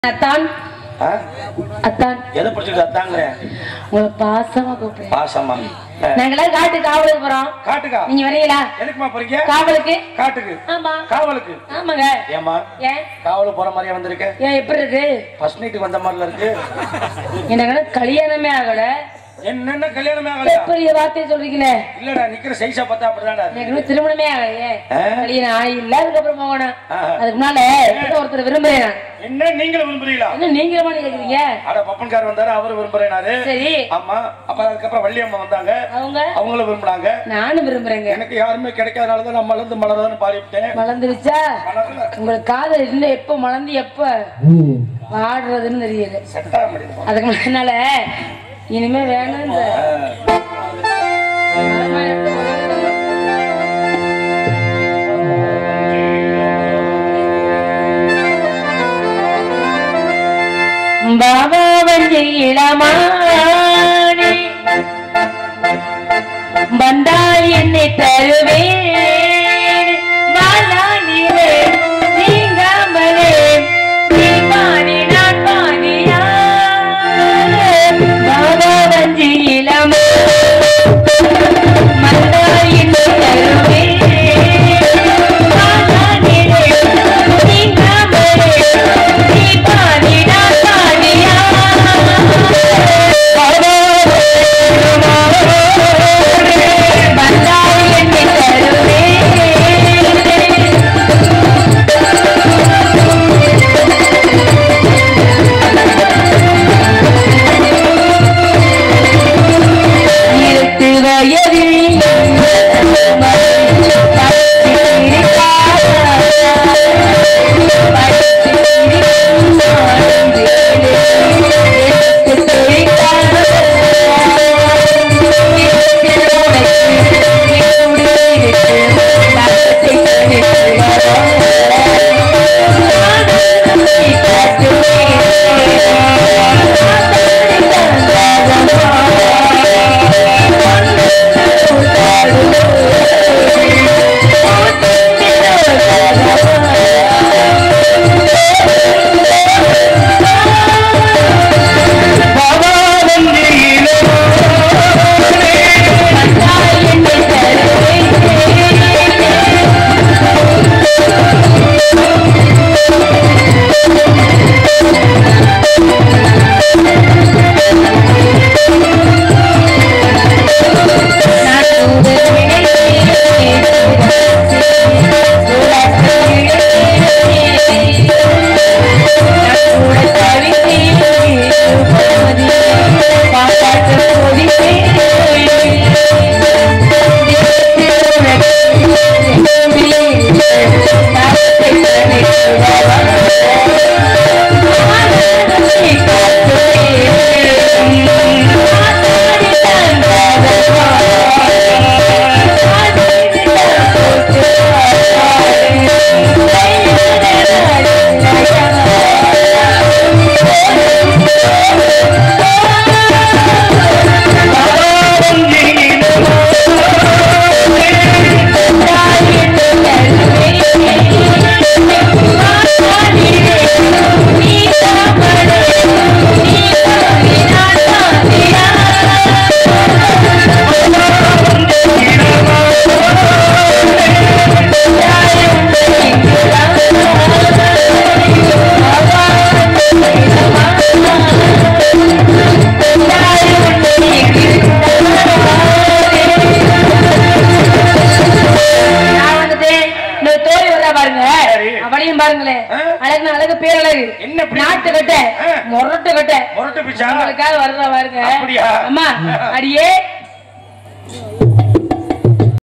அத்தான் ஆ? அத்தான் எதை பிடிச்சிட்டு அத்தாங்கிற உங்களை பாசமா கூப்பிடுறேன் பாசமா ஆ. நாங்களாம் காட்டு காவலுக்கு போறோம் காட்டுக்கா நீங்க வரீங்களா எதுக்குமா போறீங்க காவலுக்கு காட்டுக்கு ஆமா காவலுக்கு ஆமாங்க ஏமா ஏன் காவலுக்கு போற மாதிரியா வந்திருக்க ஏன் எப்படி இருக்கு ஃபர்ஸ்ட் நைட்டுக்கு வந்த மாதிரில இருக்கு எனக்கு கல்யாணமே ஆகல என்னென்ன கல்யாணமே ஆகலையா பெரிய வார்த்தையை சொல்றீங்களே இல்லடா நிக்கிற சைஸா பார்த்தா அப்படிதான்டா இருக்கு. எனக்கு இன்னும் திருமணமே ஆகலையே ஆ? கல்யாணம் ஆகி இல்ல அதுக்கப்புறம் போகணும் ஆஹா. அதுக்கு முன்னால இப்ப ஒருத்தர் விரும்புறேன் நான். என்ன நீங்களும் விரும்புறீங்களா என்ன நீங்க மாதிரி கேக்குறீங்க அட பப்பன்கார் வந்தாரு அவரு விரும்புறேனாரு சரி ஆமா அப்ப அதுக்கப்புறம் வள்ளியம்மா வந்தாங்க அவங்க அவங்களும் விரும்புனாங்க நானும் விரும்புறேங்க எனக்கு யாருமே கிடைக்காதனாலதான் நான் மலர்ந்து மலர்தான்னு பாடிவிட்டேன் மலர்ந்துருச்சா மலர்ல உங்களுக்கு காதல் இன்னும் எப்ப மலர்ந்து எப்ப வாடுறதுன்னு தெரியல செட் ஆக முடியுது அதுக்கு முன்னால இனிமே வேணும் இந்த மரமா எடுத்து வளர்க்கணும். பாபா வந்து இளமானே வந்தால் என்னை தருவேன் வாழானிலே நீங்காமலே நீ பாடி நான் பாடியா பாபா வந்து இளமா வந்தால் என்னை தருவேன் வாழானிலே நீங்காமலே நீ பாடி நான் பாடியா பாபா வந்தால் என்னை தருவேன் இருட்டு வயதில் நான் வந்துட்டேன். இந்த தோழி வரா பாருங்க சரி. அவளையும் பாருங்களேன் ஆ? அழகு அழகு பேரழகு என்ன இப்படி? நாட்டு கட்ட ஆ. முரட்டு கட்ட முரட்டு பிச்சா உங்களுக்காக வர்ற பாருங்க அப்படியா? அம்மா அடியே